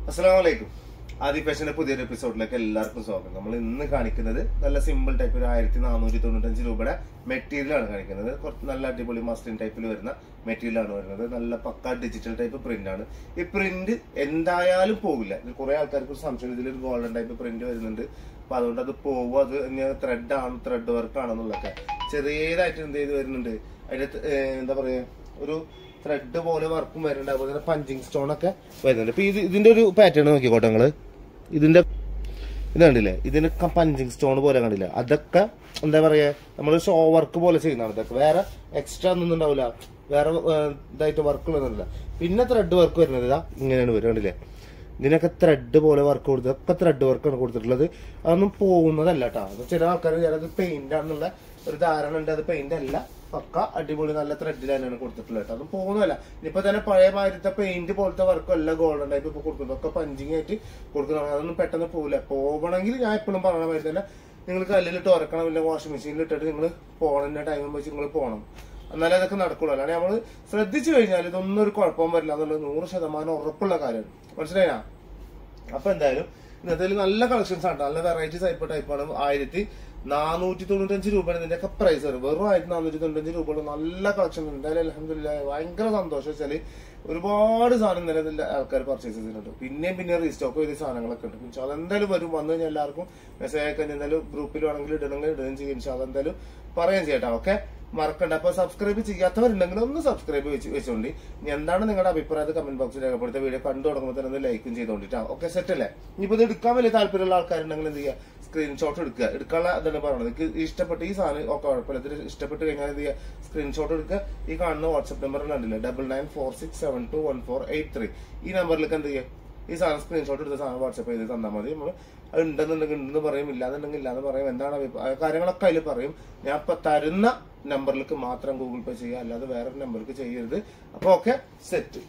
അസ്സലാമലൈക്കും ആദി ഫാഷന്റെ പുതിയൊരു എപ്പിസോഡിലേക്ക് എല്ലാവർക്കും സ്വാഗതം നമ്മൾ ഇന്ന് കാണിക്കുന്നത് നല്ല സിമ്പിൾ ടൈപ്പ് ഒരു ആയിരത്തി നാനൂറ്റി തൊണ്ണൂറ്റഞ്ച് രൂപയുടെ മെറ്റീരിയൽ ആണ് കാണിക്കുന്നത് കുറച്ച് നല്ല അടിപൊളി മസ്ലിൻ ടൈപ്പിൽ വരുന്ന മെറ്റീരിയൽ ആണ് വരുന്നത് നല്ല പക്ക ഡിജിറ്റൽ ടൈപ്പ് പ്രിന്റ് ആണ് ഈ പ്രിന്റ് എന്തായാലും പോകില്ല ഇത് കുറെ ആൾക്കാർക്ക് ഒരു സംശയം ഇതിലൊരു ഗോൾഡൻ ടൈപ്പ് പ്രിന്റ് വരുന്നുണ്ട് അപ്പൊ അതുകൊണ്ട് അത് പോകും അത് ത്രെഡ് ആണ് ത്രെഡ് വർക്ക് ആണെന്നുള്ളതൊക്കെ ചെറിയതായിട്ട് എന്ത് ചെയ്ത് വരുന്നുണ്ട് അതിന്റെ ഏഹ്, എന്താ പറയാ ഒരു ത്രെഡ് പോലെ വർക്കും വരുന്നുണ്ട് അതുപോലെ തന്നെ പഞ്ചിങ് സ്റ്റോൺ ഒക്കെ വരുന്നുണ്ട് ഇപ്പൊ ഇത് ഇതിന്റെ ഒരു പാറ്റേൺ നോക്കിക്കോട്ടെ നിങ്ങള് ഇതിന്റെ ഇത് കണ്ടില്ലേ ഇതിനൊക്കെ പഞ്ചിങ് സ്റ്റോൺ പോലെ കണ്ടില്ല അതൊക്കെ എന്താ പറയാ നമ്മൾ ഷോ വർക്ക് പോലെ ചെയ്യുന്നതാണ് ഇതൊക്കെ വേറെ എക്സ്ട്രാ ഒന്നും ഉണ്ടാവില്ല വേറെ ഏഹ്, ഇതായിട്ട് വർക്കുകളൊന്നുമില്ല പിന്നെ ത്രെഡ് വർക്ക് വരുന്നത് ഇതാ ഇങ്ങനെയാണ് വരും കണ്ടില്ലേ ഇതിനൊക്കെ ത്രെഡ് പോലെ വർക്ക് കൊടുത്തത് ഒക്കെ ത്രെഡ് വർക്കാണ് കൊടുത്തിട്ടുള്ളത് അതൊന്നും പോകുന്നതല്ല കേട്ടോ അത് ചില ആൾക്കാർ ചിലത് പെയിന്റ് ആണെന്നുള്ള ഒരു ധാരണ ഉണ്ട് അത് പെയിന്റ് അല്ല പക്ക അടിപൊളി നല്ല ത്രെഡിൽ തന്നെയാണ് കൊടുത്തിട്ടുള്ളത് കേട്ടോ അതൊന്നും പോകുന്നതല്ല ഇനിയിപ്പോ തന്നെ പഴയ മാതിരത്തെ പെയിന്റ് പോലത്തെ വർക്കും അല്ല ഗോൾഡൻ ടൈപ്പ് ഇപ്പൊ കൊടുക്കുന്നത് ഒക്കെ പഞ്ചിങ് ആയിട്ട് കൊടുക്കുന്നതാണ് അതൊന്നും പെട്ടെന്ന് പോകില്ല പോകണമെങ്കിൽ ഞാൻ എപ്പോഴും പറഞ്ഞ മാതിരി തന്നെ നിങ്ങൾ കല്ലിലിട്ട് ഉറക്കണം ഇല്ല വാഷിംഗ് മെഷീനിൽ ഇട്ടിട്ട് നിങ്ങൾ പോകണ ടൈം വെച്ച് നിങ്ങൾ പോകണം എന്നാലേ അതൊക്കെ നടക്കുള്ളൂ അല്ലാണ്ട് നമ്മൾ ശ്രദ്ധിച്ചു കഴിഞ്ഞാൽ ഇതൊന്നും ഒരു കുഴപ്പവും വരില്ല എന്നുള്ളത് നൂറ് ശതമാനം ഉറപ്പുള്ള കാര്യമാണ് മനസ്സിലായാ അപ്പൊ എന്തായാലും ഇന്നത്തെ നല്ല കളക്ഷൻസ് ആണ് നല്ല വെറൈറ്റി ടൈപ്പ് ടൈപ്പാണ് ആയിരത്തി നാനൂറ്റി തൊണ്ണൂറ്റഞ്ച് രൂപയാണ് ഇതിന്റെ ഒക്കെ പ്രൈസ് വരും വെറും ആയിരത്തി നാനൂറ്റി തൊണ്ണൂറ്റഞ്ച് രൂപയുള്ള നല്ല കളക്ഷൻ ഉണ്ട് എന്തായാലും അലഹമില്ല ഭയങ്കര സന്തോഷം വെച്ചാല് ഒരുപാട് സാധനം നിലനില്ല ആൾക്കാർ പർച്ചേസ് ചെയ്തിട്ടുണ്ട് പിന്നെയും പിന്നെ റീസ്റ്റോക്ക് ചെയ്ത സാധനങ്ങളൊക്കെ ഉണ്ട് പക്ഷെ അതെന്തായാലും വരും വന്നു കഴിഞ്ഞാൽ എല്ലാവർക്കും മെസ്സേജ് അയക്കാൻ എന്തായാലും ഗ്രൂപ്പിൽ വേണമെങ്കിൽ ഇടണമെങ്കിൽ ഇടുകയും ചെയ്യും പക്ഷെ അതെന്തായാലും പറയാൻ ചെയ്യട്ടോ ഓക്കെ മറക്കണ്ട അപ്പൊ സബ്സ്ക്രൈബ് ചെയ്യാത്തവരുണ്ടെങ്കിൽ ഒന്ന് സബ്സ്ക്രൈബ് വെച്ച് വെച്ചോണ്ടി ഇനി എന്താണ് നിങ്ങളുടെ അഭിപ്രായത്തിൽ കമന്റ് ബോക്സിൽ രേഖപ്പെടുത്ത വീഡിയോ കണ്ടു തുടങ്ങുമ്പോൾ തന്നെ ഒന്ന് ലൈക്കും ചെയ്തോണ്ടിട്ടാ ഓക്കെ സെറ്റ് അല്ലേ ഇനിയിപ്പോ ഇത് എടുക്കാൻ വലിയ താല്പര്യമുള്ള ആൾക്കാരുണ്ടെങ്കിൽ എന്ത് ചെയ്യുക സ്ക്രീൻഷോട്ട് എടുക്കുക എടുക്കാനുള്ള ഇതാണ് പറയുന്നത് എനിക്ക് ഇഷ്ടപ്പെട്ട് ഈ സാധനം ഒക്കെ കുഴപ്പമില്ല ഇത് ഇഷ്ടപ്പെട്ട് കഴിഞ്ഞാൽ എന്ത് ചെയ്യുക സ്ക്രീൻഷോട്ട് എടുക്കുക ഈ കാണുന്ന വാട്സ്ആപ്പ് നമ്പർ കണ്ടില്ലേ double nine four six seven two one four eight three ഈ നമ്പറിലേക്ക് എന്ത് ചെയ്യുക ഈ സാധനം സ്ക്രീൻഷോട്ട് എടുത്ത സാധനം വാട്സ്ആപ്പ് ചെയ്ത് തന്നാൽ മതി നമ്മൾ അത് ഉണ്ടെന്നുണ്ടെങ്കിൽ ഉണ്ടെന്ന് പറയും ഇല്ലാന്നുണ്ടെങ്കിൽ ഇല്ലാന്ന് പറയും എന്താണ് അഭിപ്രായം കാര്യങ്ങളൊക്കെ അതിൽ പറയും ഞാൻ ഇപ്പൊ തരുന്ന നമ്പറിലേക്ക് മാത്രം ഗൂഗിൾ പേ ചെയ്യുക അല്ലാതെ വേറെ നമ്പറിലേക്ക് ചെയ്യരുത് അപ്പൊ ഓക്കെ സെറ്റ്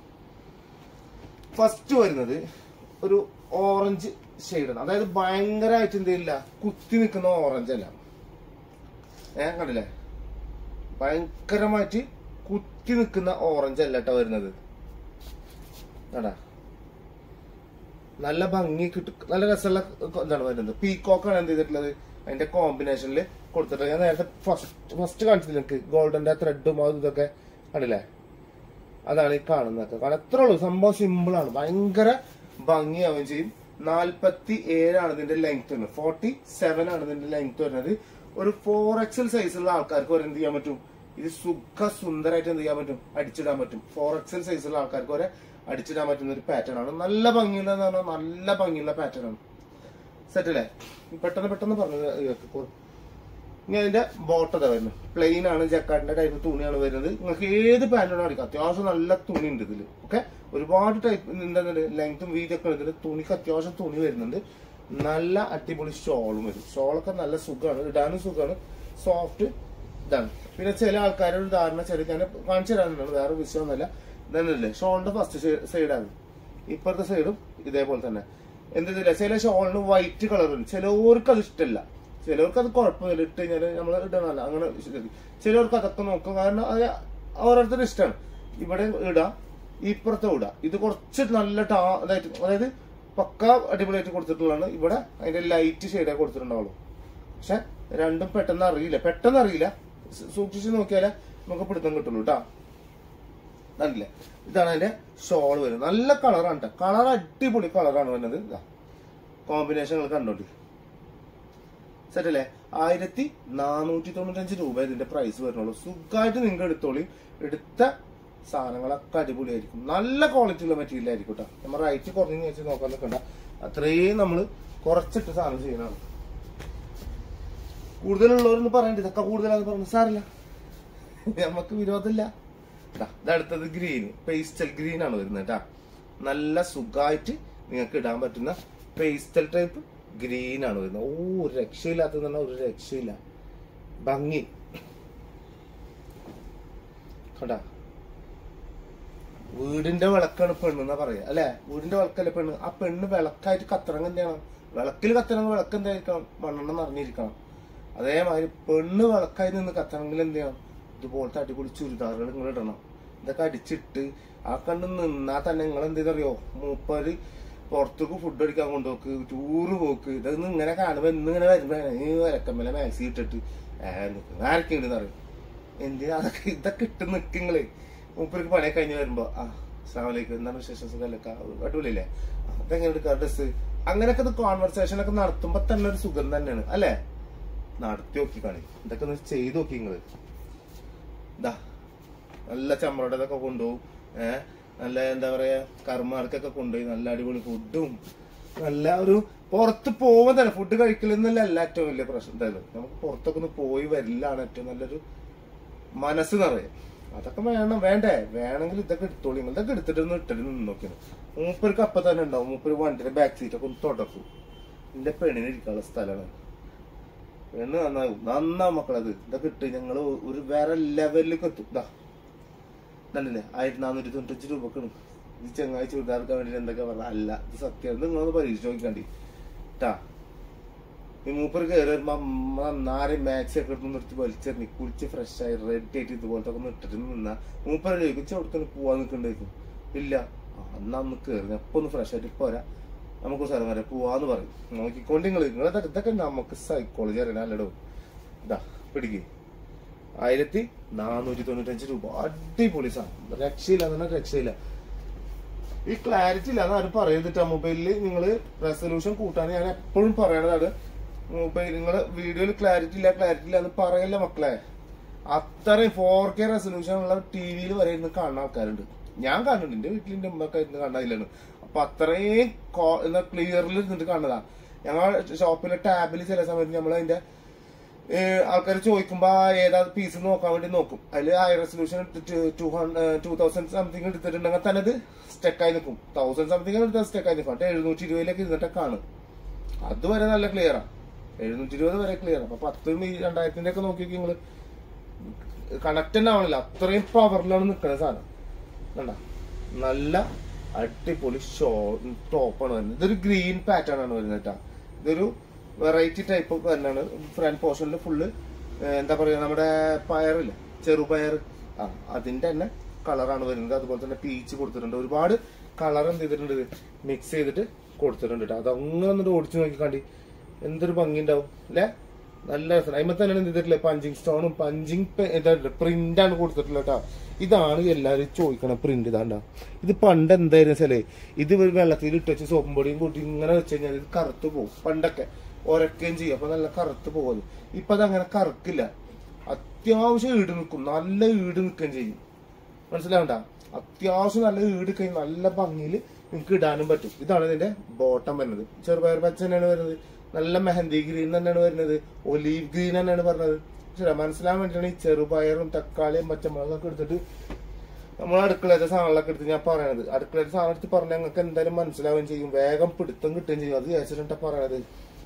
ഫസ്റ്റ് വരുന്നത് ഒരു ഓറഞ്ച് ഷെയ്ഡാണ് അതായത് ഭയങ്കരമായിട്ട് എന്തില്ല കുത്തി നിൽക്കുന്ന ഓറഞ്ച് അല്ല ഏ കണ്ടില്ലേ ഭയങ്കരമായിട്ട് കുത്തി നിൽക്കുന്ന ഓറഞ്ച് അല്ല കേട്ടോ വരുന്നത് കണ്ടാ നല്ല ഭംഗി കിട്ടും നല്ല രസമുള്ള എന്താണ് വരുന്നത് പീക്കോക്കാണ് എന്ത് ചെയ്തിട്ടുള്ളത് അതിന്റെ കോമ്പിനേഷനിൽ കൊടുത്തിട്ട് ഞാൻ നേരത്തെ ഫസ്റ്റ് ഫസ്റ്റ് കാണിച്ചില്ല എനിക്ക് ഗോൾഡന്റെ ത്രെഡും അതും ഇതൊക്കെ കണ്ടില്ലേ അതാണ് ഈ കാണുന്നതൊക്കെ കാരണം എത്ര ഉള്ളൂ സംഭവം സിമ്പിൾ ആണ് ഭയങ്കര ഭംഗിയാവുകയും ചെയ്യും നാൽപ്പത്തി ഏഴാണ് ഇതിന്റെ ലെങ്ത് വരുന്നത് ഫോർട്ടി സെവൻ ആണ് ഇതിന്റെ ലെങ്ത് വരുന്നത് ഒരു ഫോർ എക്സൽ സൈസുള്ള ആൾക്കാർക്ക് വരെ എന്ത് ചെയ്യാൻ പറ്റും ഇത് സുഖ സുന്ദരമായിട്ട് എന്ത് ചെയ്യാൻ പറ്റും അടിച്ചിടാൻ പറ്റും ഫോർ എക്സൽ സൈസുള്ള ആൾക്കാർക്ക് വരെ അടിച്ചിടാൻ പറ്റുന്ന ഒരു പാറ്റേൺ ആണ് നല്ല ഭംഗിയുള്ള എന്ന് പറഞ്ഞാൽ നല്ല ഭംഗിയുള്ള പാറ്റേൺ ആണ് സെറ്റ് അല്ലേ പെട്ടെന്ന് പെട്ടെന്ന് പറഞ്ഞത് ഇതൊക്കെ കൊ- ഇനി അതിന്റെ ബോട്ടത വരുന്നത് പ്ലെയിൻ ആണ് ജക്കാട്ടിന്റെ ടൈപ്പ് തുണിയാണ് വരുന്നത് നിങ്ങൾക്ക് ഏത് പാന്റാണോ അടിക്കാം അത്യാവശ്യം നല്ല തുണി ഉണ്ട് ഇതിൽ ഓക്കെ ഒരുപാട് ടൈപ്പ് എന്താണ് ലെങ്തും വീതിയൊക്കെ ഉണ്ട് ഇതില് തുണിക്ക് അത്യാവശ്യം തുണി വരുന്നുണ്ട് നല്ല അടിപൊളി ഷോളും വരും ഷോളൊക്കെ നല്ല സുഖമാണ് ഇടാനും സുഖമാണ് സോഫ്റ്റ് ഇതാണ് പിന്നെ ചില ആൾക്കാരുടെ ഒരു ധാരണ ചില ഞാൻ കാണിച്ചു തരാനുണ്ട് വേറെ വിഷയമൊന്നുമല്ല ഇതന്നല്ലേ ഷോളിന്റെ ഫസ്റ്റ് സൈഡാണ് ഇപ്പുറത്തെ സൈഡും ഇതേപോലെ തന്നെ എന്തില്ല ചില ഷോളിന് വൈറ്റ് കളർ ഉണ്ട് ചിലവർക്ക് അത് ഇഷ്ടമല്ല ചിലവർക്ക് അത് കുഴപ്പമില്ല ഇട്ട് കഴിഞ്ഞാൽ നമ്മൾ ഇടണമല്ല അങ്ങനെ ശരി. ചിലവർക്ക് അതൊക്കെ നോക്കും കാരണം അത് ഓരോരുത്തരുടെ ഇഷ്ടമാണ് ഇവിടെ ഇടാം ഇപ്പുറത്തെ ഇടാം ഇത് കുറച്ച് നല്ല ടാ ഇതായിട്ട് അതായത് പക്ക അടിപൊളിയായിട്ട് കൊടുത്തിട്ടുള്ളതാണ് ഇവിടെ അതിന്റെ ലൈറ്റ് ഷെയ്ഡേ കൊടുത്തിട്ടുണ്ടാവുള്ളൂ പക്ഷെ രണ്ടും പെട്ടെന്ന് അറിയില്ല പെട്ടെന്ന് അറിയില്ല സൂ- സൂക്ഷിച്ച് നോക്കിയാലേ നമുക്ക് പിടുത്തം കിട്ടുള്ളൂ കേട്ടാ കണ്ടില്ലേ ഇതാണ് അതിന്റെ ഷോൾ വരുന്നത് നല്ല കളറാണ് കേട്ടോ കളർ അടിപൊളി കളറാണ് വരുന്നത് ഇതാ കോമ്പിനേഷൻ നിങ്ങൾ കണ്ടോണ്ടി സെറ്റ് അല്ലേ ആയിരത്തി നാനൂറ്റി തൊണ്ണൂറ്റഞ്ച് രൂപ ഇതിന്റെ പ്രൈസ് വരുന്നുള്ളൂ സുഖമായിട്ട് നിങ്ങൾ എടുത്തോളി എടുത്ത സാധനങ്ങളൊക്കെ അടിപൊളിയായിരിക്കും നല്ല ക്വാളിറ്റി ഉള്ള മെറ്റീരിയൽ ആയിരിക്കും കേട്ടോ നമ്മൾ റൈറ്റ് കുറഞ്ഞു വെച്ച് നോക്കാൻ നിൽക്കണ്ട അത്രയും നമ്മൾ കുറച്ചിട്ട് സാധനം ചെയ്യണതാണ് കൂടുതലുള്ളവരെന്ന് പറയണ്ട ഇതൊക്കെ കൂടുതലാന്ന് പറഞ്ഞു സാറില്ല നമുക്ക് വിരോധമില്ല ദാ, ഇത് അടുത്തത് ഗ്രീൻ പേസ്റ്റൽ ഗ്രീൻ ആണ് വരുന്നത് കേട്ടാ നല്ല സുഖമായിട്ട് നിങ്ങൾക്ക് ഇടാൻ പറ്റുന്ന പേസ്റ്റൽ ടൈപ്പ് ഗ്രീൻ ആണ് വരുന്നത് ഓ ഒരു രക്ഷയില്ലാത്തത് തന്നെ ഒരു രക്ഷയില്ല ഭംഗി കണ്ടാ വീടിന്റെ വിളക്കാണ് പെണ്ണ് എന്നാ പറയാ അല്ലെ വീടിന്റെ വിളക്കല്ലേ പെണ്ണ് ആ പെണ്ണ് വിളക്കായിട്ട് കത്തണം എന്താണ് വിളക്കിൽ കത്തണമെങ്കിൽ വിളക്ക് എന്തായിരിക്കണം മണ്ണെണ്ണ നിറഞ്ഞിരിക്കണം അതേമാതിരി പെണ്ണ് വിളക്കായി നിന്ന് കത്തണമെങ്കിൽ എന്ത് ചെയ്യണം ഇതുപോലത്തെ അടിപൊളി ചുരിദാറുകൾ നിങ്ങൾ ഇടണം ഇതൊക്കെ അടിച്ചിട്ട് ആ കണ്ട് നിന്നാ തന്നെ നിങ്ങൾ എന്ത് ചെയ്തറിയോ മൂപ്പര് പുറത്തേക്ക് ഫുഡ് അടിക്കാൻ കൊണ്ടുപോക്ക് ടൂറ് പോക്ക് ഇതൊന്നും ഇങ്ങനെ കാണുമ്പോ ഇന്ന് ഇങ്ങനെ വരുമ്പോ ഈ വരക്കമ്മല മാക്സി ഇട്ടിട്ട് ആരൊക്കെയുണ്ടെന്ന് അറിയും എന്തിനാ അതൊക്കെ ഇതൊക്കെ ഇട്ട് നിൽക്കുങ്ങള് മൂപ്പർക്ക് പണിയെ കഴിഞ്ഞ് വരുമ്പോ ആ അസ്ലാമലൈക്കും എന്താണ് വിശേഷം സുഖമല്ലക്ക അടിപൊളിയല്ലേ ആ, അതെങ്ങനെ എടുക്കാം ഡ്രസ് അങ്ങനെയൊക്കെ ഇത് കോൺവെർസേഷൻ ഒക്കെ നടത്തുമ്പോ തന്നെ ഒരു സുഖം തന്നെയാണ് അല്ലേ നടത്തി നോക്കി കാണി ഇതൊക്കെ ഒന്ന് ചെയ്ത് നോക്കി നിങ്ങള് ഇതാ നല്ല ചമ്മടതൊക്കെ കൊണ്ടുപോകും ഏഹ് നല്ല എന്താ പറയാ കർമാർക്കൊക്കെ കൊണ്ടുപോയി നല്ല അടിപൊളി ഫുഡും നല്ല ഒരു പുറത്ത് പോകുമ്പോ തന്നെ ഫുഡ് കഴിക്കലെന്നല്ല അല്ല ഏറ്റവും വലിയ പ്രശ്നം എന്തായാലും നമുക്ക് പുറത്തൊക്കെ ഒന്ന് പോയി വരില്ലാണ് ഏറ്റവും നല്ലൊരു മനസ്സ് നിറയെ അതൊക്കെ വേണം വേണ്ടേ വേണമെങ്കിൽ ഇതൊക്കെ എടുത്തോളി നിങ്ങൾ ഇതൊക്കെ എടുത്തിട്ട് ഒന്ന് ഇട്ടിട്ട് നിന്ന് നോക്കിയാണ് മൂപ്പർക്ക് അപ്പൊ തന്നെ ഉണ്ടാവും മൂപ്പര് വണ്ടിയുടെ ബാക്ക് സീറ്റ് ഒക്കെ ഒന്ന് തുടക്കും എന്റെ പെണ്ണിന് ഇരിക്കാനുള്ള സ്ഥലമാണ് പെണ്ണ് നന്നാവും നന്നാവും മക്കളത് ഇതൊക്കെ ഇട്ട് ഞങ്ങള് ഒരു വേറെ ലെവലിലേക്ക് എത്തും ഇതാ നല്ലേ ആയിരത്തി നാനൂറ്റി തൊണ്ണൂറ്റഞ്ച് രൂപക്കാണ് ഇത് ചെങ്ങായി ചുരിദാർക്കാൻ വേണ്ടി എന്തൊക്കെ പറഞ്ഞ അല്ല ഇത് സത്യം നിങ്ങളൊന്ന് പരീക്ഷിച്ച് നോക്കിക്കണ്ടി ട്ടാ ഈ മൂപ്പർ കയറി വരുമ്പോ അമ്മ നാരെ മാക്സ് ഒക്കെ എടുത്ത് നിർത്തി വലിച്ചെറിഞ്ഞ് കുളിച്ച് ഫ്രഷ് ആയി റെഡി ആയിട്ട് ഇതുപോലത്തെ ഒക്കെ ഒന്ന് ഇട്ടിട്ട് നിന്നാ മൂപ്പരെ ചോദിക്കും ചോടത്തിന് പോവാൻ നിൽക്കണ്ടായിരിക്കും ഇല്ല ആ, എന്നാ ഒന്ന് കയറി അപ്പൊ ഒന്ന് ഫ്രഷ് ആയിട്ട് പോരാ നമുക്ക് സ്ഥലം വരെ പോവാന്ന് പറയും നോക്കിക്കൊണ്ട് നിങ്ങൾ നിങ്ങളെ ഇതൊക്കെ നമുക്ക് സൈക്കോളജി അറിയണം അല്ലടോ ഇതാ പിടിക്ക് ആയിരത്തി നാനൂറ്റി തൊണ്ണൂറ്റഞ്ച് രൂപ അടിപൊളി സാധനം രക്ഷയില്ല എന്നാ രക്ഷയില്ല ഈ ക്ലാരിറ്റി ഇല്ല എന്ന് ആരും പറയരുതിട്ടാ മൊബൈലിൽ നിങ്ങൾ റെസൊല്യൂഷൻ കൂട്ടാൻ ഞാൻ എപ്പോഴും പറയണതാണ് മൊബൈൽ നിങ്ങള് വീഡിയോയിൽ ക്ലാരിറ്റി ഇല്ല ക്ലാരിറ്റി ഇല്ല എന്ന് പറയല്ല മക്കളെ അത്രയും ഫോർ കെ റെസൊല്യൂഷൻ ഉള്ള ടി വിയിൽ വരെ ഇരുന്ന് കാണുന്ന ആൾക്കാരുണ്ട് ഞാൻ കാണുന്നുണ്ട് എന്റെ വീട്ടിൽ എന്റെ ഉമ്മയൊക്കെ ഇരുന്ന് കാണാനില്ലാണ് അപ്പൊ അത്രയും ക്ലിയറിൽ ഇരുന്നിട്ട് കാണുന്നതാ ഞങ്ങൾ ഷോപ്പിലെ ടാബിൽ ചില സമയത്ത് നമ്മൾ അതിന്റെ ആൾക്കാർ ചോദിക്കുമ്പോ ആ ഏതാ പീസ് നോക്കാൻ വേണ്ടി നോക്കും അതിൽ high resolution two two thousand something എടുത്തിട്ടുണ്ടെങ്കിൽ തന്നെ അത് സ്റ്റെക്കായി നിൽക്കും തൗസൻഡ് സംതിങ് എടുത്താൽ സ്റ്റെക്കായി നിൽക്കും എന്നിട്ട് എഴുന്നൂറ്റി ഇരുപതിലേക്ക് ഇരുന്നിട്ട് കാണും അതുവരെ നല്ല ക്ലിയറാ എഴുന്നൂറ്റി ഇരുപത് വരെ ക്ലിയർ അപ്പൊ പത്തും ഈ രണ്ടായിരത്തിന്റെ ഒക്കെ നോക്കി നിങ്ങള് കണക്ട് തന്നെ ആവണില്ല അത്രയും പവറിലാണ് നിൽക്കുന്ന സാധനം കണ്ട നല്ല അടിപൊളി ഷോ ടോപ്പാണ് വരുന്നത് ഇതൊരു ഗ്രീൻ പാറ്റേൺ ആണ് വരുന്നത് കേട്ടാ ഇതൊരു വെറൈറ്റി ടൈപ്പ് തന്നെയാണ് ഫ്രണ്ട് പോർഷനിൽ ഫുള്ള് എന്താ പറയാ നമ്മുടെ പയറില്ല ചെറുപയർ ആ അതിന്റെ തന്നെ കളറാണ് വരുന്നത് അതുപോലെ തന്നെ പീച്ച് കൊടുത്തിട്ടുണ്ട് ഒരുപാട് കളർ എന്ത് ചെയ്തിട്ടുണ്ട് മിക്സ് ചെയ്തിട്ട് കൊടുത്തിട്ടുണ്ട് കേട്ടോ അത് അങ്ങനെ ഒന്നിട്ട് ഓടിച്ചു നോക്കി കണ്ടി എന്തൊരു ഭംഗി ഉണ്ടാവും അല്ലേ നല്ല രസം അതിമ തന്നെ എന്ത് ചെയ്തിട്ടില്ലേ പഞ്ചിങ് സ്റ്റോണും പഞ്ചിങ് പ്രിന്റ് ആണ് കൊടുത്തിട്ടുള്ളത് കേട്ടോ ഇതാണ് എല്ലാവരും ചോദിക്കണ പ്രിന്റ് ഇതാണ്ടാ ഇത് പണ്ട് എന്തായിരുന്നു വെച്ചാലേ ഇത് ഒരു വെള്ളത്തിൽ ഇട്ട് വെച്ച് സോപ്പും പൊടിയും കൂട്ടി ഇങ്ങനെ വെച്ച് കഴിഞ്ഞാൽ ഇത് കറുത്ത് പോകും പണ്ടൊക്കെ ഒരക്കുകയും ചെയ്യും അപ്പൊ നല്ല കറുത്ത് പോകും ഇപ്പൊ അത് അങ്ങനെ കറുക്കില്ല അത്യാവശ്യം ഈട് നിൽക്കും നല്ല ഈട് നിൽക്കുകയും ചെയ്യും മനസ്സിലാവണ്ട അത്യാവശ്യം നല്ല ഈട് കഴിഞ്ഞ് നല്ല ഭംഗിയിൽ നിങ്ങൾക്ക് ഇടാനും പറ്റും ഇതാണ് ഇതിന്റെ ബോട്ടം വരുന്നത് ചെറുപയർ പച്ച തന്നെയാണ് വരുന്നത് നല്ല മെഹന്തി ഗ്രീൻ തന്നെയാണ് വരുന്നത് ഒലീവ് ഗ്രീൻ തന്നെയാണ് പറഞ്ഞത് ശരി മനസ്സിലാൻ വേണ്ടിയിട്ടാണ് ഈ ചെറുപയറും തക്കാളിയും പച്ചമുളകൊക്കെ എടുത്തിട്ട് നമ്മൾ അടുക്കളത്തെ സാധനങ്ങളൊക്കെ എടുത്ത് ഞാൻ പറയണത് അടുക്കളത്തെ സാധനം എടുത്ത് പറഞ്ഞാൽ നിങ്ങൾക്ക് എന്തായാലും മനസ്സിലാവുകയും ചെയ്യും വേഗം പിടുത്തം കിട്ടുകയും ചെയ്യും അത് വിചാരിച്ചിട്ടാ പറയണത്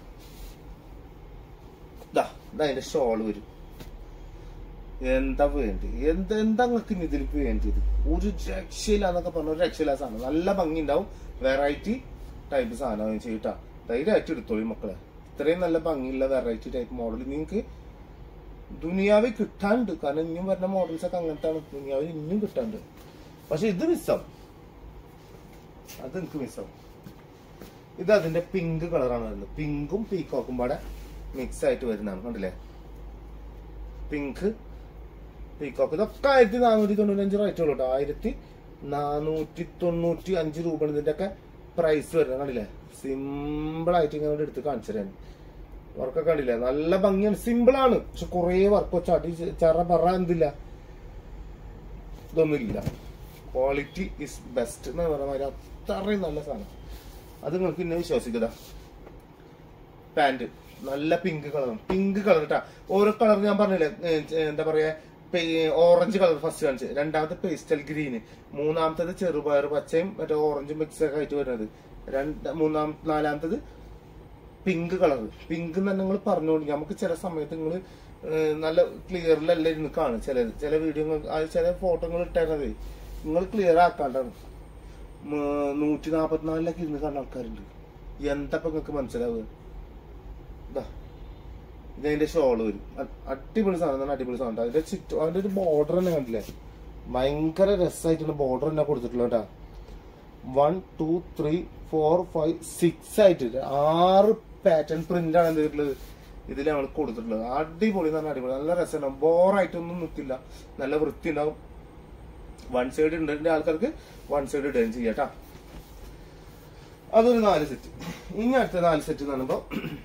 ഇതാ ഇതാ അതിന്റെ ഷോള് വരും എന്താ വേണ്ടി എന്ത് എന്താ നിങ്ങൾക്ക് ഇനി ഇതിൽ വേണ്ടിയത് ഒരു രക്ഷയില്ല എന്നൊക്കെ പറഞ്ഞ ഒരു രക്ഷയില്ല സാധനം നല്ല ഭംഗി ഉണ്ടാവും വെറൈറ്റി ടൈപ്പ് സാധനം ചെയ്തിട്ടാ ധൈര്യമായിട്ട് എടുത്തോളി മക്കളെ ഇത്രയും നല്ല ഭംഗിയുള്ള വെറൈറ്റി ടൈപ്പ് മോഡൽ നിങ്ങൾക്ക് ദുനിയാവിൽ കിട്ടാണ്ട് കാരണം ഇനിയും വരുന്ന മോഡൽസ് ഒക്കെ അങ്ങനത്തെ ദുനിയാവിൽ ഇനിയും കിട്ടാണ്ട് പക്ഷെ ഇത് മിസ്സാവും അത് എനിക്ക് മിസ്സാവും ഇത് അതിന്റെ പിങ്ക് കളറാണ് വരുന്നത് പിങ്കും പീക്കോക്കും പാടെ മിക്സ് ആയിട്ട് വരുന്നതാണ് കണ്ടില്ലേ പിങ്ക് പീക്കോക്ക് ഇതൊക്കെ ആയിരത്തി നാനൂറ്റി തൊണ്ണൂറ്റഞ്ച് റേറ്റ് ഉള്ളൂ കേട്ടോ ആയിരത്തി നാനൂറ്റി തൊണ്ണൂറ്റി അഞ്ച് രൂപ ഇതിന്റെ ഒക്കെ പ്രൈസ് വരുന്നത് കണ്ടില്ലേ സിമ്പിൾ ആയിട്ട് ഇങ്ങനെ എടുത്ത് കാണിച്ചു തരാൻ വർക്കൊക്കെ കണ്ടില്ലേ നല്ല ഭംഗിയാണ് സിമ്പിൾ ആണ് പക്ഷെ കുറെ വർക്ക് ചടി ചറ പറ എന്തില്ല ഇതൊന്നുമില്ല ക്വാളിറ്റി ഇസ് ബെസ്റ്റ് എന്ന് പറഞ്ഞ മാതിരി അത്രയും നല്ല സാധനം അത് നിങ്ങൾക്ക് ഇന്നെ വിശ്വസിക്കുക പാന്റ് നല്ല പിങ്ക് കളറാണ് പിങ്ക് കളർ കേട്ടാ ഓരോ കളർ ഞാൻ പറഞ്ഞില്ലേ ഏ, ഏ, എന്താ പറയാ ഓറഞ്ച് കളർ ഫസ്റ്റ് കാണിച്ച് രണ്ടാമത്തെ പേസ്റ്റൽ ഗ്രീന് മൂന്നാമത്തത് ചെറുപയർ പച്ചയും മറ്റേ ഓറഞ്ചും മിക്സ് ഒക്കെ ആയിട്ട് വരുന്നത് രണ്ട് മൂന്നാം നാലാമത്തത് പിങ്ക് കളർ പിങ്ക് തന്നെ നിങ്ങൾ പറഞ്ഞോളൂ നമുക്ക് ചില സമയത്ത് നിങ്ങൾ നല്ല ക്ലിയറിലല്ല ഇരുന്ന് കാണും ചില ചില വീഡിയോ ചില ഫോട്ടോകൾ ഇട്ടേക്കുന്നത് നിങ്ങൾ ക്ലിയർ ആക്കാണ്ടാണ് മ- നൂറ്റി നാപ്പത്തിനാലിലൊക്കെ ഇരുന്ന് കാണുന്ന ആൾക്കാരുണ്ട് എന്താ ഇപ്പൊ നിങ്ങൾക്ക് മനസ്സിലാവുക ഇതാ ഇതതിന്റെ ഷോള് വരും അ- അടിപൊളി സാധനം തന്നെ അടിപൊളി സാധനം അതിന്റെ ചുറ്റും അതിന്റെ ഒരു ബോർഡർ തന്നെ കണ്ടില്ലേ ഭയങ്കര രസമായിട്ടുള്ള ബോർഡർ തന്നെ കൊടുത്തിട്ടുള്ള കേട്ടാ one two three four five six ആയിട്ട് ആറ് പാറ്റേൺ പ്രിന്റ് ആണ് എന്ത് ചെയ്തിട്ടുള്ളത് ഇതിൽ നമ്മൾ കൊടുത്തിട്ടുള്ളത് അടിപൊളി എന്ന് പറഞ്ഞാൽ അടിപൊളി നല്ല രസമുണ്ടാവും ബോറായിട്ടൊന്നും നിൽക്കില്ല നല്ല വൃത്തി ഉണ്ടാവും വൺ സൈഡ് ഉണ്ടതിന്റെ ആൾക്കാർക്ക് വൺ സൈഡ് ഇടുകയും ചെയ്യാം കേട്ടാ അതൊരു നാല് സെറ്റ് ഇനി അടുത്ത നാല് സെറ്റ് എന്ന് പറയുമ്പോ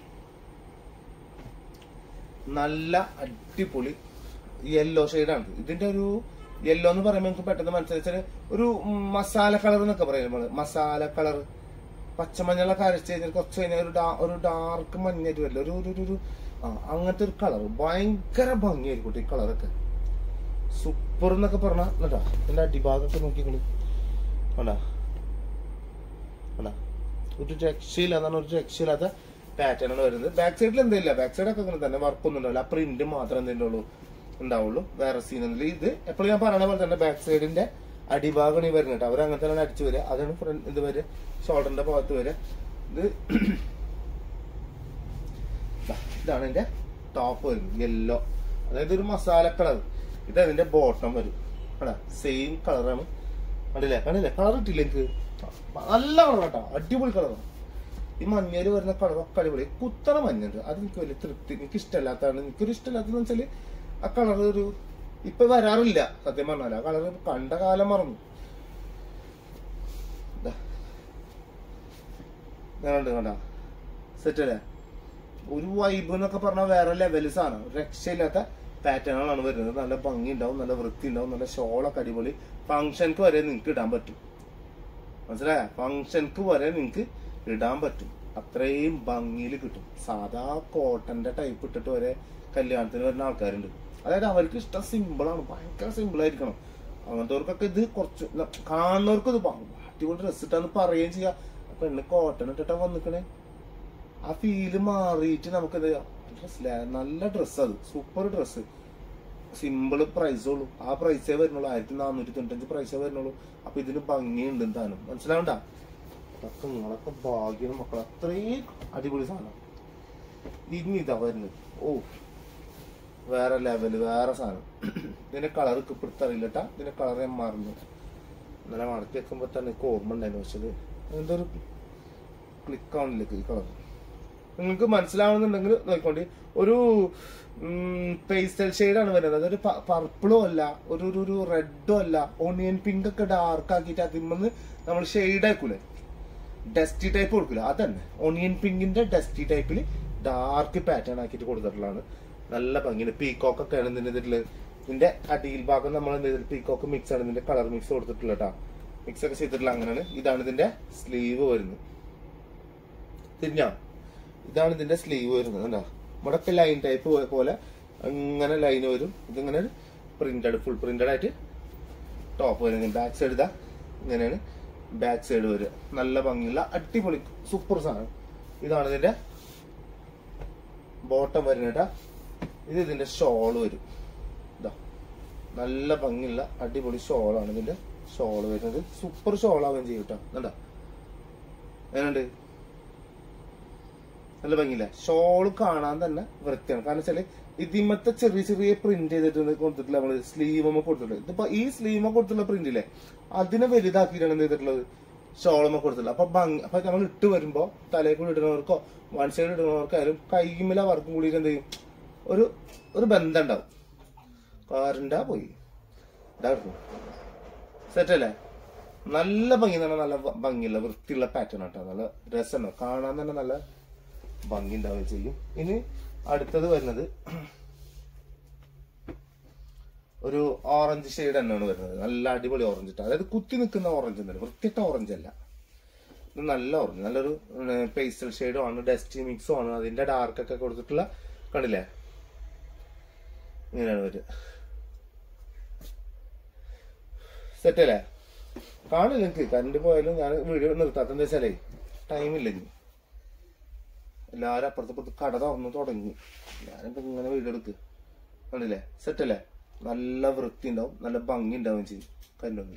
നല്ല അടിപൊളി യെല്ലോ ഷെയ്ഡാണ് ഇതിന്റെ ഒരു യെല്ലോ എന്ന് പറയുമ്പോൾ നമുക്ക് പെട്ടെന്ന് മനസ്സിലാച്ചാൽ ഒരു മസാല കളർ എന്നൊക്കെ പറയും നമ്മള് മസാല കളർ പച്ചമഞ്ഞളൊക്കെ അരച്ച് കഴിഞ്ഞാൽ കുറച്ച് കഴിഞ്ഞാൽ ഒരു ഡാ- ഒരു ഡാർക്ക് മഞ്ഞായിട്ട് വരില്ല ഒരു ഒരു- ഒരു ഒരു ആ അങ്ങനത്തെ ഒരു കളർ ഭയങ്കര ഭംഗിയായിരിക്കും ഈ കളറൊക്കെ സൂപ്പർ എന്നൊക്കെ പറഞ്ഞാ കേട്ടാ ഇതിന്റെ അടിഭാഗമൊക്കെ നോക്കിക്കളി കണ്ടാ കണ്ടാ ഒരു രക്ഷയില്ല എന്നാണ് ഒരു രക്ഷയില്ലാത്ത പാറ്റേൺ ആണ് വരുന്നത് ബാക്ക് സൈഡിൽ എന്തില്ല ബാക്ക് സൈഡ് ഒക്കെ അങ്ങനെ തന്നെ വർക്കൊന്നും ഉണ്ടാവില്ല ആ പ്രിന്റ് മാത്രം എന്തെങ്കിലും ഉള്ളൂ ഉണ്ടാവുള്ളൂ വേറെ സീൻ ഒന്നുമില്ല ഇത് എപ്പോഴും ഞാൻ പറയുന്ന പോലെ തന്നെ ബാക്ക് സൈഡിന്റെ അടിഭാഗമാണ് ഈ വരുന്നത് കേട്ടോ അവർ അങ്ങനെ തന്നെ അടിച്ചു വരിക അതാണ് ഫ്രണ്ട് ഇത് വരെ ഷോൾഡറിന്റെ ഭാഗത്ത് വരെ ഇത് ദാ, ഇതാണ് എന്റെ ടോപ്പ് വരുന്നത് യെല്ലോ അതായത് ഒരു മസാല കളർ ഇത് അതിന്റെ ബോട്ടം വരും കണ്ടാ സെയിം കളറാണ് കണ്ടില്ലേ കണ്ടില്ലേ കളർ ഇട്ടില്ല എനിക്ക് നല്ല കളർ കേട്ടോ അടിപൊളി കളറാണ് ഈ മഞ്ഞയിൽ വരുന്ന കളറൊക്കെ അടിപൊളി കുത്തണ മഞ്ഞുണ്ട് അത് എനിക്ക് വലിയ തൃപ്തി എനിക്ക് ഇഷ്ടമല്ലാത്തതാണ് എനിക്കൊരു ഇഷ്ടമല്ലാത്തതെന്ന് വെച്ചാല് ആ കളർ ഒരു ഇപ്പൊ വരാറില്ല സത്യം പറഞ്ഞാൽ ആ കളർ കണ്ട കാലം മറന്നു ദാ. ഇങ്ങനുണ്ട് കണ്ട സെറ്റ് അല്ലേ ഒരു വൈബ് എന്നൊക്കെ പറഞ്ഞാൽ വേറെ ലെവൽ സാധനം ഒരു രക്ഷയില്ലാത്ത പാറ്റേണുകളാണ് വരുന്നത് നല്ല ഭംഗി ഉണ്ടാവും നല്ല വൃത്തി ഉണ്ടാവും നല്ല ഷോളൊക്കെ അടിപൊളി ഫംഗ്ഷൻക്ക് വരെ നിങ്ങൾക്ക് ഇടാൻ പറ്റും മനസ്സിലായ ഫംഗ്ഷൻക്ക് വരെ നിങ്ങൾക്ക് ഇടാൻ പറ്റും അത്രയും ഭംഗിയിൽ കിട്ടും സാധാ കോട്ടന്റെ ടൈപ്പ് ഇട്ടിട്ട് വരെ കല്യാണത്തിന് വരുന്ന ആൾക്കാരുണ്ട് അതായത് അവർക്ക് ഇഷ്ടം സിമ്പിൾ ആണ് ഭയങ്കര സിമ്പിൾ ആയിരിക്കണം അങ്ങനത്തെവർക്കൊക്കെ ഇത് കുറച്ച് ന- കാണുന്നവർക്ക് ഇത് ഭ- അടിപൊളി ഡ്രസ് ഇട്ടാന്ന് പറയുകയും ചെയ്യാം പെണ്ണ് കോട്ടൺ ഇട്ടിട്ടാ വന്നിക്കണേ ആ ഫീല് മാറിയിട്ട് നമുക്ക് എന്ത് ചെയ്യാം ഡ്രസ് നല്ല ഡ്രസ് അത് സൂപ്പർ ഡ്രസ്സ് സിമ്പിൾ പ്രൈസേ ഉള്ളൂ ആ പ്രൈസേ വരുന്നുള്ളൂ ആയിരത്തി നാനൂറ്റി തൊണ്ണൂറ്റഞ്ച് പ്രൈസേ വരുന്നുള്ളൂ അപ്പൊ ഇതിന് ഭംഗിയുണ്ട് താനും മനസ്സിലാവണ്ട അതൊക്കെ നിങ്ങളൊക്കെ ഭാഗ്യം മക്കൾ അത്രയും അടിപൊളി സാധനം ഇനി ഇതാ വരുന്നത് ഓ വേറെ ലെവല് വേറെ സാധനം ഇതിന്റെ കളർ ഇപ്പിടുത്തറിയില്ല കേട്ടാ ഇതിന്റെ കളർ ഞാൻ മറന്നു ഇന്നലെ മടക്കി വെക്കുമ്പോ തന്നെ എനിക്ക് ഓർമ്മ ഉണ്ടായിരുന്നു പക്ഷെ ഇത് എന്തൊരു ക്ലിക്ക് ആവണില്ല ഈ കളർ നിങ്ങൾക്ക് മനസ്സിലാവുന്നുണ്ടെങ്കിൽ നോക്കിക്കൊണ്ട് ഒരു പേസ്റ്റൽ ഷെയ്ഡാണ് വരുന്നത് അതൊരു പർപ്പിളും അല്ല ഒരു ഒരു ഒരു റെഡും അല്ല ഓണിയൻ പിങ്ക് ഒക്കെ ഡാർക്ക് ആക്കിയിട്ട് അതിമ്മന്ന് നമ്മൾ ഷെയ്ഡ് ആക്കൂലേ ഡസ്റ്റി ടൈപ്പ് കൊടുക്കില്ല അതന്നെ ഓണിയൻ പിങ്കിന്റെ ഡസ്റ്റി ടൈപ്പിൽ ഡാർക്ക് പാറ്റേൺ ആക്കിയിട്ട് കൊടുത്തിട്ടുള്ളതാണ് നല്ല ഭംഗിയുണ്ട് പീകോക്ക് ഒക്കെയാണ് ഇതിന്റെ ഇതില് ഇതിന്റെ അടിയിൽ ഭാഗം നമ്മൾ എന്ത് ചെയ്തിട്ട് പീകോക്ക് മിക്സ് ആണ് ഇതിന്റെ കളർ മിക്സ് കൊടുത്തിട്ടുള്ള കേട്ടോ മിക്സ് ഒക്കെ ചെയ്തിട്ടുള്ള അങ്ങനെയാണ് ഇതാണ് ഇതിന്റെ സ്ലീവ് വരുന്നത് തിരിഞ്ഞോ ഇതാണ് ഇതിന്റെ സ്ലീവ് വരുന്നത് കണ്ടോ നമ്മുടെ ലൈൻ ടൈപ്പ് പോലെ അങ്ങനെ ലൈൻ വരും ഇതിങ്ങനെ പ്രിന്റഡ് ഫുൾ പ്രിന്റഡ് ആയിട്ട് ടോപ്പ് വരുന്നത് ബാക്ക് സൈഡ് ഇതാ ഇങ്ങനെയാണ് ബാക്ക് സൈഡ് വരിക നല്ല ഭംഗിയുള്ള അടിപൊളി സൂപ്പർ സാധനം ഇതാണ് ഇതിന്റെ ബോട്ടം വരുന്നേട്ടാ ഇത് ഇതിന്റെ ഷോൾ വരും ഇതാ നല്ല ഭംഗിയുള്ള അടിപൊളി ഷോളാണ് ഇതിന്റെ ഷോൾ വരുന്നത് സൂപ്പർ ഷോൾ ആവുകയും ചെയ്യും കേട്ടോ കണ്ടോ എങ്ങനെയുണ്ട് നല്ല ഭംഗിയില്ല ഷോൾ കാണാൻ തന്നെ വൃത്തിയാണ് കാരണം വെച്ചാല് ഇതിമത്തെ ചെറിയ ചെറിയ പ്രിന്റ് ചെയ്തിട്ട് കൊടുത്തിട്ടില്ല നമ്മള് സ്ലീവമ്മ കൊടുത്തിട്ടുള്ളത് ഇതിപ്പോ ഈ സ്ലീവ കൊടുത്തുള്ള പ്രിന്റ് ഇല്ലേ അതിനെ വലുതാക്കിയിട്ടാണ് എന്ത് ചെയ്തിട്ടുള്ളത് ഷോളമ്മ കൊടുത്തിട്ടുള്ളത് അപ്പൊ ഭംഗി അപ്പൊ നമ്മൾ ഇട്ട് വരുമ്പോ തലയിൽ കൂടി ഇടുന്നവർക്കോ വൺ സൈഡ് ഇടുന്നവർക്കായാലും കൈമില വർക്കും കൂടി എന്ത് ചെയ്യും ഒരു ഒരു ബന്ധം ഉണ്ടാവും കാറിൻ്റെ പോയി സെറ്റ് അല്ലേ നല്ല ഭംഗി തന്നെ നല്ല ഭ- ഭംഗിയുള്ള വൃത്തിയുള്ള പാറ്റേൺ ആട്ടോ നല്ല രസമാണ് കാണാൻ തന്നെ നല്ല ഭംഗി ഉണ്ടാവുകയും ചെയ്യും ഇനി അടുത്തത് വരുന്നത് ഒരു ഓറഞ്ച് ഷെയ്ഡ് തന്നെയാണ് വരുന്നത് നല്ല അടിപൊളി ഓറഞ്ച് ഇട്ട അതായത് കുത്തി നിൽക്കുന്ന ഓറഞ്ച് ഒന്നല്ല വൃത്തിയിട്ട ഓറഞ്ച് അല്ല ഇത് നല്ല ഓറഞ്ച് നല്ലൊരു പേസ്റ്റൽ ഷെയ്ഡും ആണ് ഡസ്റ്റി മിക്സും ആണ് അതിന്റെ ഡാർക്ക് ഒക്കെ കൊടുത്തിട്ടുള്ള കണ്ടില്ലേ ഇങ്ങനെയാണ് വരിക സെറ്റ് അല്ലേ കാണില്ല എനിക്ക് കറണ്ട് പോയാലും ഞാൻ വീഡിയോ നിർത്താത്ത എന്താ വെച്ചാലേ ടൈമില്ല ഇനി എല്ലാരും അപ്പുറത്തപ്പുറത്ത് കട തുറന്നു തുടങ്ങി ഞാനിപ്പോ ഇങ്ങനെ വീഡിയോ എടുക്ക് കണ്ടില്ലേ സെറ്റ് അല്ലേ നല്ല വൃത്തി ഉണ്ടാവും നല്ല ഭംഗി ഉണ്ടാവുകയും ചെയ്യും കരണ്ടൊന്നുമില്ല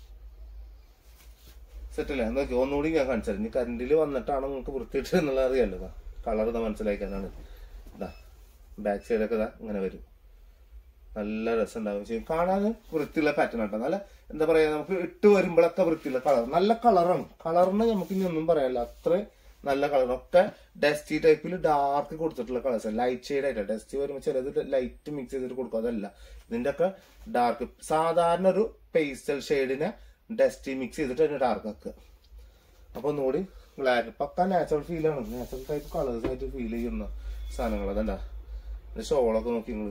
സെറ്റ് അല്ലേ നോക്കി ഒന്നുകൂടി ഞാൻ കാണിച്ചത് ഇനി കറണ്ടിൽ വന്നിട്ടാണോ നിങ്ങൾക്ക് വൃത്തിയിട്ട് എന്നുള്ളത് അറിയാലോ ഇതാ കളർ ഇതാ മനസ്സിലാക്കാനാണ് ഇതാ ബാക്ക് സൈഡൊക്കെ ഇതാ ഇങ്ങനെ വരും നല്ല രസം ഉണ്ടാവും ചെയ്യും കാണാൻ വൃത്തിയുള്ള പാറ്റേൺ ആട്ടോ നല്ല എന്താ പറയാ നമുക്ക് ഇട്ട് വരുമ്പോഴൊക്കെ വൃത്തിയുള്ള കളർ നല്ല കളറാണ് കളറിന് നമുക്ക് ഇനി ഒന്നും പറയാനില്ല അത്രയും നല്ല കളർ ഒക്കെ ഡസ്റ്റി ടൈപ്പിൽ ഡാർക്ക് കൊടുത്തിട്ടുള്ള കളേഴ്സ് ലൈറ്റ് ഷെയ്ഡ് ആയിട്ടാണ് ഡസ്റ്റി വരുമ്പോൾ ചിലത് ലൈറ്റ് മിക്സ് ചെയ്തിട്ട് കൊടുക്കും അതല്ല ഇതിന്റെ ഒക്കെ ഡാർക്ക് സാധാരണ ഒരു പേസ്റ്റൽ ഷെയ്ഡിനെ ഡസ്റ്റി മിക്സ് ചെയ്തിട്ട് അതിന് ഡാർക്ക് ആക്കുക അപ്പൊ ഒന്നുകൂടി ഗ്ലാഡ് പക്ക നാച്ചുറൽ ഫീൽ ആണ് നാച്ചുറൽ ടൈപ്പ് കളേഴ്സ് ആയിട്ട് ഫീൽ ചെയ്യുന്ന സാധനങ്ങൾ അതല്ല ഷോളൊക്കെ നോക്കി നിങ്ങള്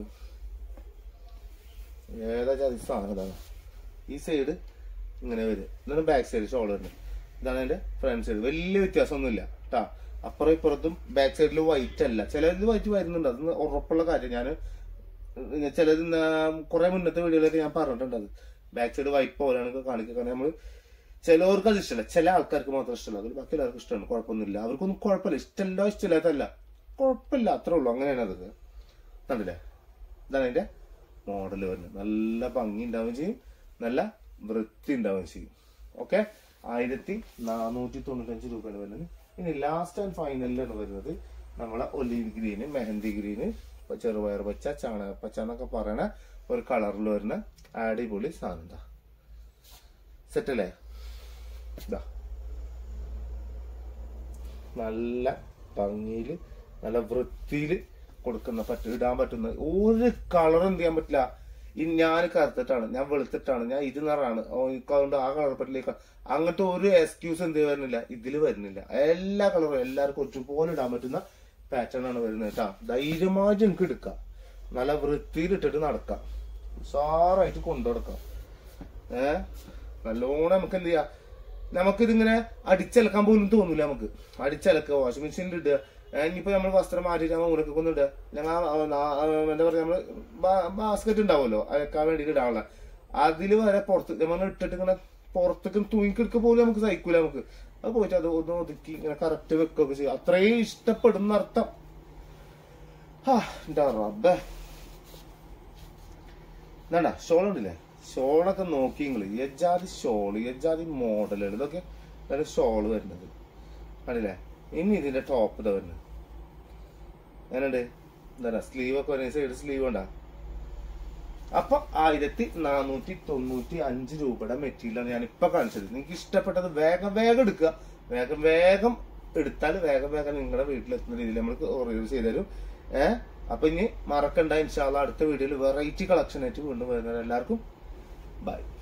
ഏതാ ജാതി സാധനം ഇതാണ് ഈ സൈഡ് ഇങ്ങനെ വരും ഇതാണ് ബാക്ക് സൈഡ് ഷോൾ വരുന്നത് ഇതാണ് അതിന്റെ ഫ്രണ്ട് സൈഡ് വലിയ വ്യത്യാസമൊന്നുമില്ല കേട്ടാ അപ്പുറം ഇപ്പുറത്തും ബാക്ക് സൈഡിൽ വൈറ്റ് അല്ല ചിലത് വൈറ്റ് വരുന്നുണ്ട് അത് ഉറപ്പുള്ള കാര്യം ഞാൻ ചിലത് കുറെ മുന്നത്തെ വീഡിയോയിലൊക്കെ ഞാൻ പറഞ്ഞിട്ടുണ്ട് അത് ബാക്ക് സൈഡ് വൈറ്റ് പോലെയാണ് കാണിക്കുക കാരണം നമ്മള് ചിലവർക്ക് അത് ഇഷ്ടമല്ല ചില ആൾക്കാർക്ക് മാത്രം ഇഷ്ടമല്ല അത് ബാക്കി എല്ലാവർക്കും ഇഷ്ടമാണ് കുഴപ്പമൊന്നുമില്ല അവർക്കൊന്നും കുഴപ്പമില്ല ഇഷ്ടമല്ല ഇഷ്ടമില്ലാത്തല്ല കുഴപ്പമില്ല അത്രേ ഉള്ളൂ അങ്ങനെയാണ് അതൊക്കെ കണ്ടില്ലേ ഇതാണ് അതിന്റെ മോഡൽ വരുന്നത് നല്ല ഭംഗി ഉണ്ടാവുകയും ചെയ്യും നല്ല വൃത്തി ഉണ്ടാവുകയും ചെയ്യും ഓക്കെ ആയിരത്തി നാനൂറ്റി തൊണ്ണൂറ്റഞ്ച് രൂപയാണ് വരുന്നത് ഇനി ലാസ്റ്റ് ആൻഡ് ഫൈനലിലാണ് വരുന്നത് നമ്മളെ ഒലീവ് ഗ്രീന് മെഹന്തി ഗ്രീന് ചെറുപയർ പച്ച ചാണക പച്ച എന്നൊക്കെ പറയണ ഒരു കളറിൽ വരുന്ന അടിപൊളി സാധനം എന്താ സെറ്റ് അല്ലേ ഇതാ നല്ല ഭംഗിയില് നല്ല വൃത്തിയില് കൊടുക്കുന്ന പറ്റ ഇടാൻ പറ്റുന്ന ഒരു കളർ എന്ത് ചെയ്യാൻ പറ്റില്ല ഈ ഞാൻ കറുത്തിട്ടാണ് ഞാൻ വെളുത്തിട്ടാണ് ഞാൻ ഇത് നിറാണ് ഓ, എനിക്ക് അതുകൊണ്ട് ആ കളർ പറ്റില്ല അങ്ങനത്തെ ഒരു എക്സ്ക്യൂസ് എന്ത് വരുന്നില്ല ഇതിൽ വരുന്നില്ല എല്ലാ കളറും എല്ലാവർക്കും ഒരുപോലെ ഇടാൻ പറ്റുന്ന പാറ്റേൺ ആണ് വരുന്നത് കേട്ടാ ധൈര്യമായിട്ട് എനിക്ക് എടുക്കാം നല്ല വൃത്തിയിൽ ഇട്ടിട്ട് നടക്കാം ഉഷാറായിട്ട് കൊണ്ടു നടക്കാം ഏ നല്ലോണം നമുക്ക് എന്ത് ചെയ്യാം നമുക്കിതിങ്ങനെ അടിച്ചലക്കാൻ പോലും തോന്നില്ല നമുക്ക് അടിച്ചലക്കുക വാഷിംഗ് മെഷീനിൽ ഇടുക ഏ, ഇനിയിപ്പോ നമ്മൾ വസ്ത്രം മാറ്റിയിട്ട് നമ്മൾ മൂലക്ക് കൊണ്ട് ഇടുക ഞങ്ങൾ എന്താ പറയാ നമ്മള് ബാസ്കറ്റ് ഉണ്ടാവുമല്ലോ അലക്കാൻ വേണ്ടിട്ട് ഇടാനുള്ള അതില് വരെ പുറത്ത് നമ്മൾ ഇട്ടിട്ട് ഇങ്ങനെ പുറത്തേക്ക് തൂങ്ങിക്കെടുക്ക പോലും നമുക്ക് സഹിക്കൂല നമുക്ക് അത് പോയിട്ട് അത് ഒന്ന് ഒതുക്കി ഇങ്ങനെ കറക്റ്റ് വെക്കുകയൊക്കെ ചെയ്യും അത്രയും ഇഷ്ടപ്പെടുന്ന അർത്ഥം ഹാ എന്താ റബ്ബേ എന്നാ ഷോൾ ഉണ്ടല്ലേ ഷോളൊക്കെ നോക്കി നിങ്ങള് യജാതി ഷോള് യജാതി മോഡലുകൾ ഇതൊക്കെ ഇതാണ് ഷോള് വരുന്നത് കണ്ടില്ലേ ഇനി ഇതിന്റെ ടോപ്പ് ഇതാ വരുന്നത് എങ്ങനെയുണ്ട് എന്താ സ്ലീവ് ഒക്കെ വരുന്ന സൈഡ് സ്ലീവ് ഉണ്ടാ അപ്പൊ ആയിരത്തി നാനൂറ്റി തൊണ്ണൂറ്റി അഞ്ച് രൂപയുടെ മെറ്റീരിയലാണ് ഞാൻ ഇപ്പൊ കാണിച്ചത് നിങ്ങൾക്ക് ഇഷ്ടപ്പെട്ടത് വേഗം വേഗം എടുക്കുക വേഗം വേഗം എടുത്താൽ വേഗം വേഗം നിങ്ങളുടെ വീട്ടിലെത്തുന്ന രീതിയിൽ നമ്മൾ കൊറിയർ ചെയ്തുതരും ഏഹ് അപ്പൊ ഇനി മറക്കണ്ട ഇൻഷാല്ല അടുത്ത വീഡിയോയിൽ വെറൈറ്റി കളക്ഷൻ ആയിട്ട് വീണ്ടും വരുന്നത് എല്ലാവർക്കും ബൈ